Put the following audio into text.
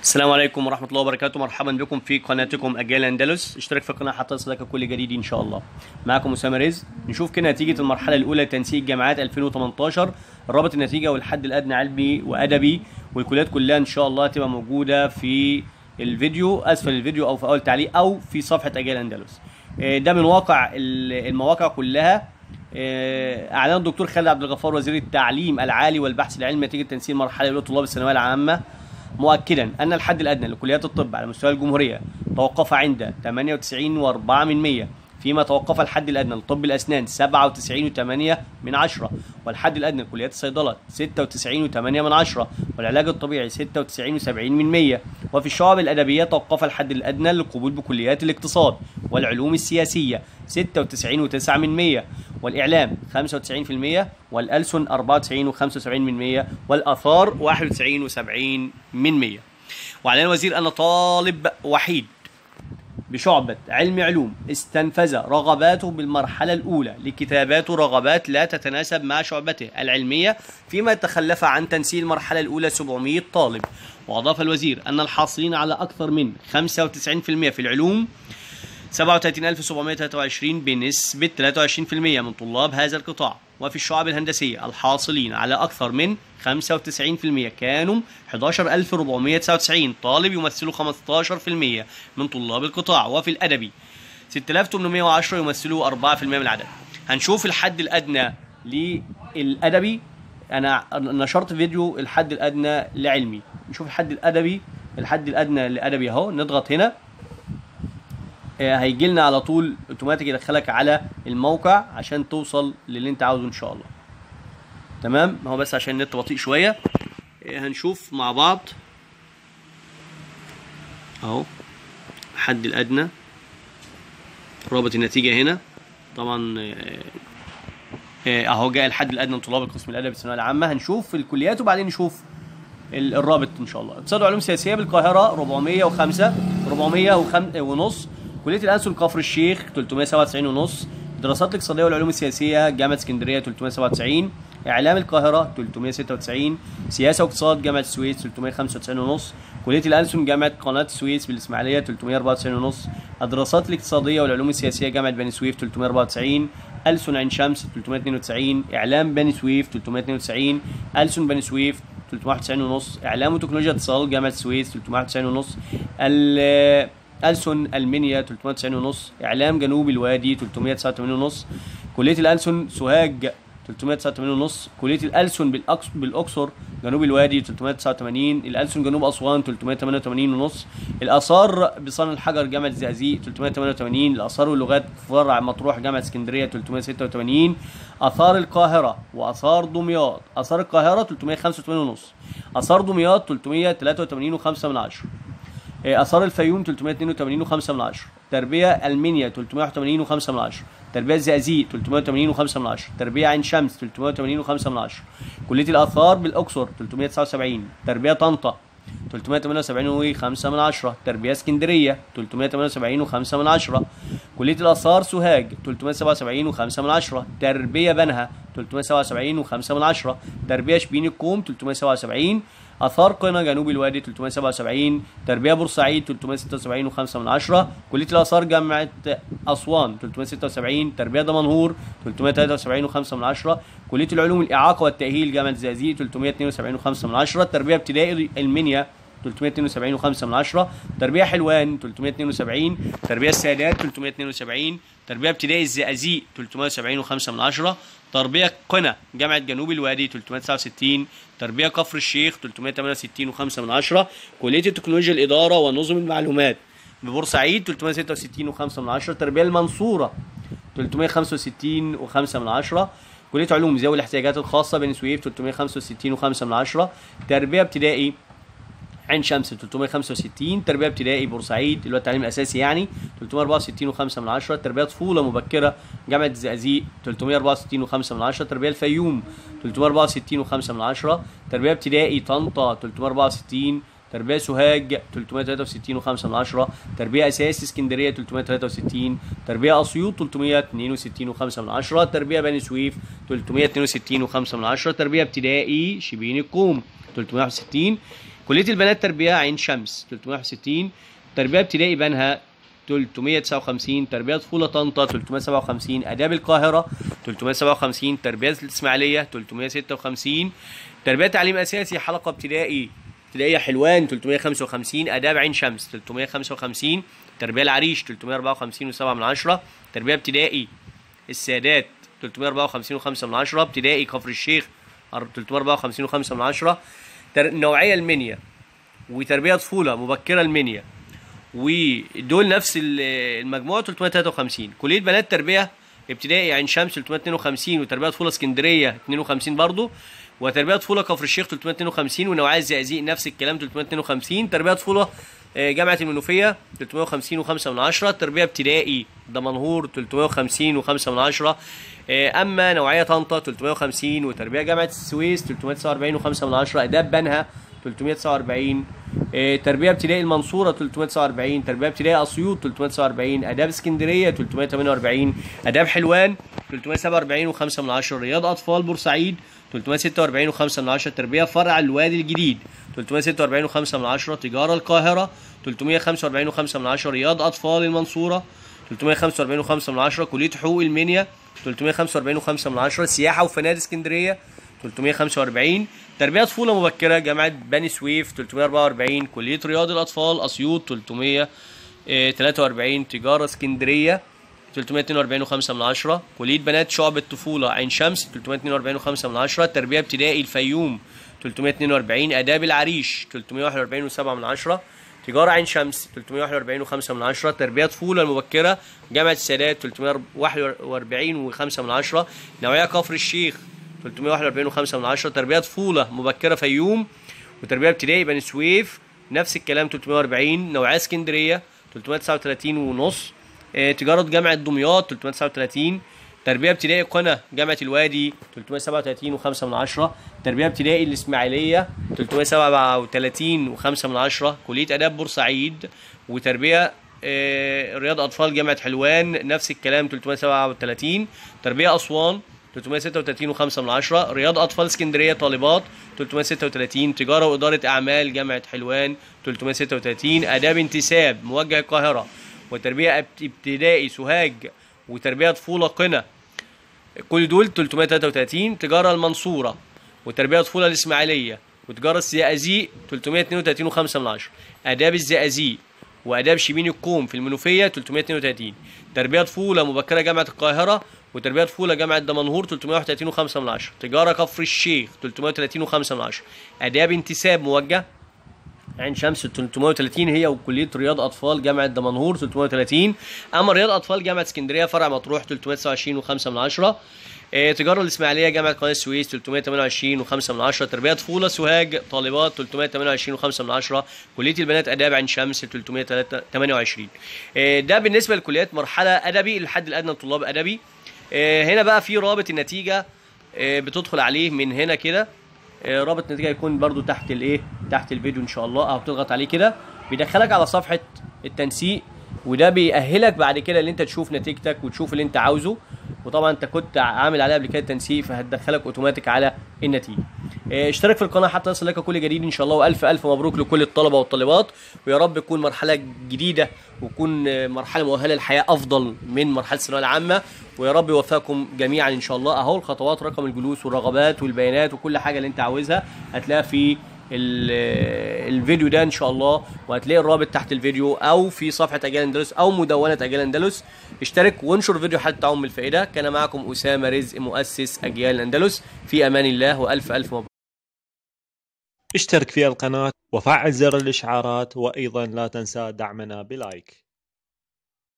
السلام عليكم ورحمة الله وبركاته مرحبا بكم في قناتكم أجيال أندلس اشترك في القناة حتى يصلك كل جديد إن شاء الله معكم أسامة رزق نشوف كده نتيجة المرحلة الأولى لتنسيق جامعات 2018 رابط النتيجة والحد الأدنى علمي وأدبي والكليات كلها إن شاء الله هتبقى موجودة في الفيديو أسفل الفيديو أو في أول تعليق أو في صفحة أجيال أندلس آه، ده من واقع ال- المواقع كلها آه، اعلن الدكتور خالد عبد الغفار وزير التعليم العالي والبحث العلمي نتيجه تنسيق المرحله الاولى لطلاب الثانويه العامه مؤكدا ان الحد الادنى لكليات الطب على مستوى الجمهوريه توقف عند 98.4% فيما توقف الحد الادنى لطب الاسنان 97.8 من عشرة والحد الادنى لكليات الصيدله 96.8 من عشرة والعلاج الطبيعي 96.70 من 100 وفي الشعب الادبيه توقف الحد الادنى للقبول بكليات الاقتصاد والعلوم السياسيه 96.9 من 100 والاعلام 95% والالسن 94 و75 من 100 والاثار 91 و70 من 100 واعلن الوزير ان طالب وحيد بشعبة علم علوم استنفذ رغباته بالمرحلة الأولى لكتاباته رغبات لا تتناسب مع شعبته العلمية فيما تخلف عن تنسيق المرحلة الأولى 700 طالب وأضاف الوزير أن الحاصلين على أكثر من 95% في العلوم 37723 بنسبة 23% من طلاب هذا القطاع وفي الشعب الهندسية الحاصلين على أكثر من 95% كانوا 11499 طالب يمثلوا 15% من طلاب القطاع وفي الأدبي 6810 يمثلوا 4% من العدد هنشوف الحد الأدنى للأدبي أنا نشرت فيديو الحد الأدنى لعلمي نشوف الحد الأدبي الحد الأدنى لأدبي أهو نضغط هنا هيجي لنا على طول اوتوماتيك يدخلك على الموقع عشان توصل للي انت عاوزه ان شاء الله تمام هو بس عشان النت بطيء شويه آه، هنشوف مع بعض اهو الحد الادنى رابط النتيجه هنا طبعا آه، آه، اهو جاء الحد الادنى لطلاب القسم الادبي الثانويه العامه هنشوف الكليات وبعدين نشوف ال- الرابط ان شاء الله اقتصاد وعلوم سياسيه بالقاهره 405 405 ونص كليه الانسل كفر الشيخ 397 ونص الدراسات الاقتصاديه والعلوم السياسيه جامعه اسكندريه 397 اعلام القاهره 396 سياسه واقتصاد جامعه السويس 395 ونص كليه الانسل جامعه قناه السويس بالاسماعيليه 394 ونص الدراسات الاقتصاديه والعلوم السياسيه جامعه بني سويف 394 ألسن عين شمس 392 إعلام بني سويف 392 ألسن بني سويف 391 ونص اعلام وتكنولوجيا اتصال جامعه السويس 391 ونص ال- ألسن المنيا 390 ونص اعلام جنوب الوادي 389 ونص كليه الألسن سوهاج 389 ونص كليه الألسن بالأقص بالاقصر جنوب الوادي 389 الألسن جنوب اسوان 388 ونص الاثار بصن الحجر جامعه الزقازيق 388 الاثار واللغات فرع مطروح جامعه اسكندريه 386 اثار القاهره واثار دمياط اثار القاهره 385 ونص اثار دمياط 383 و5 من عشرة إيه، اثار الفيوم 382 و5 من عشرة تربيه المنيا 381 و5 من عشرة تربيه الزقازيق 380 و5 من عشرة تربيه عين شمس 380 و5 من عشرة كليه الاثار بالاقصر 379 تربيه طنطا 378 و5 من عشرة تربية اسكندرية 378 و5 من عشرة كلية الآثار سوهاج 377 و5 من عشرة تربية بنها 377 و5 من عشرة تربية شبين الكوم 377 آثار قنا جنوب الوادي 377 تربية بورسعيد 376 و5 من عشرة كلية الآثار جامعة أسوان 376 تربية دمنهور 373 و5 من عشرة كلية العلوم الإعاقة والتأهيل جامعة الزقازيق 372 و5 من عشرة تربية ابتدائي المنيا 372 و5 من عشرة تربية حلوان 372 تربية السادات 372 تربية ابتدائي الزقازيق 370 و5 من عشرة تربية قنا جامعة جنوب الوادي 369 تربية كفر الشيخ 368 و5 من عشرة كلية التكنولوجيا الإدارة ونظم المعلومات ببورسعيد 366 و5 من عشرة تربية المنصورة 365 و5 من عشرة كلية علوم ذوي الاحتياجات الخاصة بني سويف 365 و5 من عشرة تربية ابتدائي عين شمس 365 تربيه ابتدائي بورسعيد اللي هو التعليم الاساسي يعني 364 و5 من عشرة تربيه طفوله مبكره جامعه الزقازيق 364 و5 من عشرة تربيه الفيوم 364 و5 من عشرة تربيه ابتدائي طنطا 364 تربيه سوهاج 363 و5 من عشرة تربيه اساسي اسكندريه 363 تربيه اسيوط 362 و5 من عشرة تربيه بني سويف 362 و5 من عشرة تربيه ابتدائي شبين الكوم 361 كليه البنات تربيه عين شمس 361 تربيه ابتدائي بنها 359 تربيه طفوله طنطا 357 اداب القاهره 357 تربيه الاسماعيليه 356 تربيه تعليم اساسي حلقه ابتدائي ابتدائيه حلوان 355 اداب عين شمس 355 تربيه العريش 354 و7 من عشرة تربيه ابتدائي السادات 354 و5 من عشرة ابتدائي كفر الشيخ 354 و5 من عشرة تر... نوعيه المنيا وتربيه طفوله مبكره المنيا ودول نفس ال- المجموع 353 كليه بنات تربيه ابتدائي عين شمس 352 وتربيه طفوله اسكندريه 52 برضه وتربيه طفوله كفر الشيخ 352 ونوعيه الزقازيق نفس الكلام 352 تربيه طفوله آه، جامعه المنوفيه 350 و5 من عشرة تربيه ابتدائي دمنهور 350 و5 من عشرة آه، اما نوعيه طنطا 350 وتربيه جامعه السويس 349 و5 من عشرة اداب بنها 349 آه، تربيه ابتدائي المنصوره 349 تربيه ابتدائي اسيوط 349 اداب اسكندريه 348 اداب حلوان 347 و5 من عشرة رياض اطفال بورسعيد 346 و5 من عشرة تربيه فرع الوادي الجديد 346 و5 من عشرة تجاره القاهره 345 و5 من عشرة رياض اطفال المنصوره 345 و5 من عشرة كليه حقوق المنيا 345 و5 من عشرة سياحه وفنادق اسكندريه 345 تربيه طفوله مبكره جامعه بني سويف 344 كليه رياض الاطفال اسيوط 343 تجاره اسكندريه 342 و5 من عشرة كلية بنات شعبة طفولة عين شمس 342 و5 من عشرة تربية ابتدائي الفيوم 342 آداب العريش 341 و7 من عشرة تجارة عين شمس 341 و5 من عشرة تربية طفولة المبكرة جامعة السادات 341 و5 من عشرة نوعية كفر الشيخ 341 و5 من عشرة تربية طفولة مبكرة فيوم وتربية ابتدائي بني سويف نفس الكلام 340 نوعية اسكندرية 339 ونص آه، تجارة جامعة دمياط 339 تربية ابتدائي قنا جامعة الوادي 337 و5 من عشرة تربية ابتدائي الإسماعيلية 337 و5 من عشرة كلية آداب بورسعيد وتربية آه، رياض أطفال جامعة حلوان نفس الكلام 337 تربية أسوان 336 و5 من عشرة رياض أطفال اسكندرية طالبات 336 تجارة وإدارة أعمال جامعة حلوان 336 آداب انتساب موجه القاهرة وتربية ابت- ابتدائي سوهاج وتربية طفولة قنا كل دول 333 تجارة المنصورة وتربية طفولة الإسماعيلية وتجارة الزقازيق 332 و5 من عشرة آداب الزقازيق وآداب شبين الكوم في المنوفية 332 تربية طفولة مبكرة جامعة القاهرة وتربية طفولة جامعة دمنهور 331 و5 من عشرة تجارة كفر الشيخ 330 و5 من عشرة آداب انتساب موجه عين شمس 330 هي وكليه رياض اطفال جامعه دمنهور 330 اما رياض اطفال جامعه اسكندريه فرع مطروح 329 و5 من عشرة آه، تجاره الاسماعيليه جامعه قناه السويس 328 و5 من عشرة تربيه طفوله سوهاج طالبات 328 و5 من عشرة كليه البنات اداب عين شمس 328 آه، ده بالنسبه لكليات مرحله ادبي الحد الادنى لطلاب ادبي آه، هنا بقى في رابط النتيجه آه، بتدخل عليه من هنا كده آه، رابط النتيجه هيكون برضو تحت الايه تحت الفيديو ان شاء الله او تضغط عليه كده بيدخلك على صفحه التنسيق وده بيأهلك بعد كده ان انت تشوف نتيجتك وتشوف اللي انت عاوزه وطبعا انت كنت عامل عليها قبل كده تنسيق فهتدخلك اوتوماتيك على النتيجه آه، اشترك في القناه حتى يصل لك كل جديد ان شاء الله والف الف مبروك لكل الطلبه والطالبات ويا رب تكون مرحله جديده وتكون آه، مرحله مؤهله للحياه افضل من مرحله الثانويه العامه ويا رب يوفقكم جميعا ان شاء الله اهو الخطوات رقم الجلوس والرغبات والبيانات وكل حاجه اللي انت عاوزها هتلاقيها في ال- الفيديو ده ان شاء الله وهتلاقي الرابط تحت الفيديو او في صفحه اجيال اندلس او مدونه اجيال اندلس اشترك وانشر فيديو حتى تعم بالفائده كان معكم اسامه رزق مؤسس اجيال اندلس في امان الله والف الف مبروك اشترك في القناة وفعل زر الإشعارات وأيضا لا تنسى دعمنا بلايك